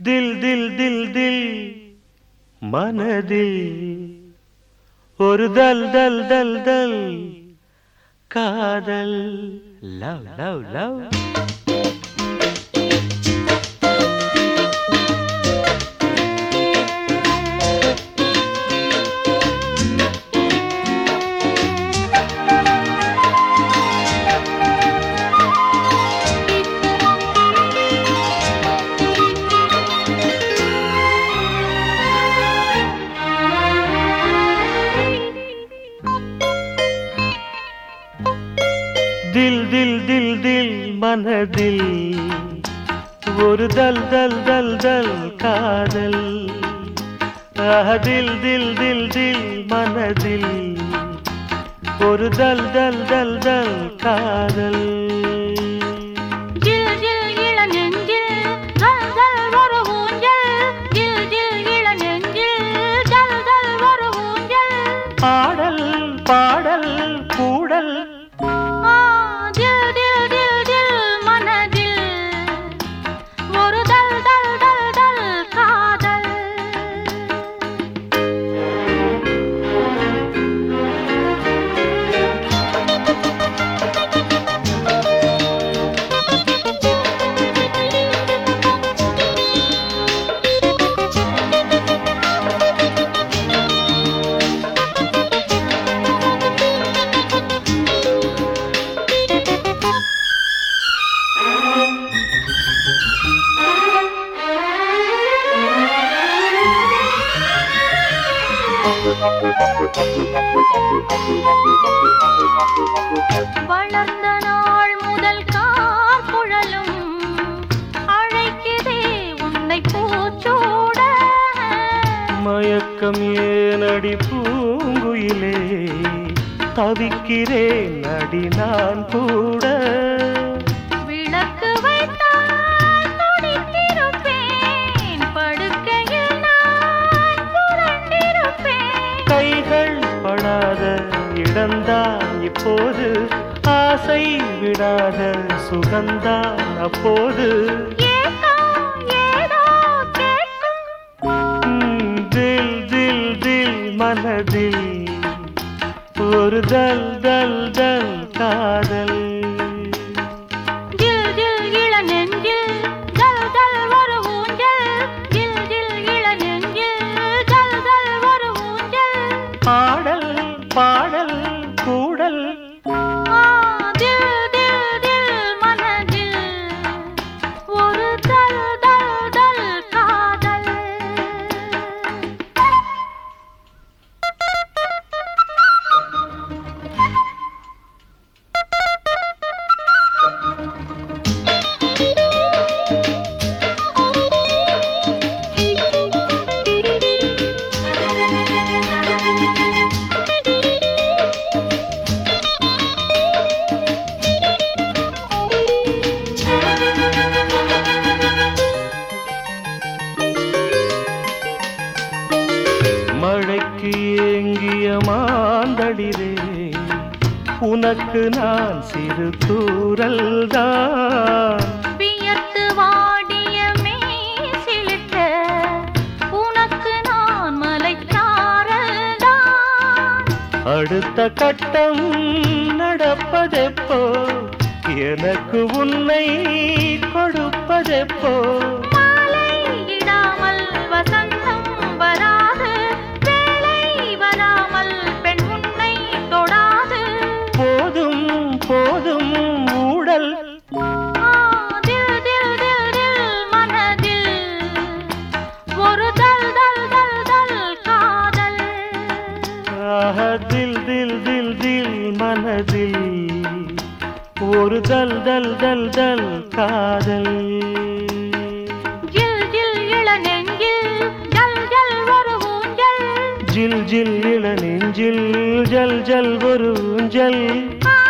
தில் தில் தில் தில் மனதில் ஒரு தல் தல் தல் தல் காதல் லவ் லவ் லவ் தில் தில் தில் தில் மனதில் ஒரு தல் தல் தல் தல் காதல் ஆஹ், தில் தில் தில் தில் மனதில் ஒரு தல் தல் தல் தல் காதல் ஜில் ஜில் இளநெஞ்சில் ஜல் ஜல் ஒரு ஊஞ்சல் ஜில் ஜில் இளநெஞ்சில் ஜல் ஜல் ஒரு ஊஞ்சல் பாடல் பாடல் கூடல் ஆ ஜில் ஜில் ஜில் ஜில் மனதில் ஒரு தல் தல் தல் தல் காதல் வளர்ந்த நாள் முதல் கார் குழலும் அழைக்குதே உன்னை பூச்சூட மயக்கம் ஏனடி பூங்குயிலே தவிக்கிறேன் அடி நான் கூட விளக்கு வைத்தால் துடித்திருப்பேன் படுக்கையில் நான் புரண்டிருப்பேன் கைகள் படாத இடம்தான் இப்போது ஆசை விடாத சுகந்தான் அப்போது ஏக்கம் ஏதோ கேட்கும் ம், தில் தில் தில் மனதில் ஒரு தல் தல் தல் காதல் ஜில் ஜில் இளநெஞ்சில் ஜல் ஜல் ஒரு ஊஞ்சல் ஜில் ஜில் இளநெஞ்சில் ஜல் ஜல் ஒரு ஊஞ்சல் பாடல் பாடல் கூடல் ஆ தில் தில் தில் மனதில் ஒரு தல் தல் தல் காதல் மழைக்கு ஏங்கிய மாந்தளிரே உனக்கு நான் சிறு தூரல் தான் வியர்த்து வாடிய மேசிலிட்ட உனக்கு நான் மலைச்சாரல்தான் அடுத்த கட்டம் நடப்பதெப்போ எனக்கு உன்னை கொடுப்பதெப்போ மாலையிடாமல் வசந்தம் வராது வேலை வராமல் பெண் உன்னை தொடாது போதும் போதும் ஊடல் ஆ, தில், தில், தில், தில் மனதில் ஒரு தல் தல் தல் தல் காதல் ஆஹ, தில் தில் தில் தில் மனதில் ஒரு தல் தல் தல் தல் காதல் ஜில் ஜில் இளநெஞ்சில் ஜல் ஜல் ஒரு ஊஞ்சல் ஜில் ஜில் இள நெஞ்சில் ஜல் ஜல் ஒரு ஊஞ்சல் ஆ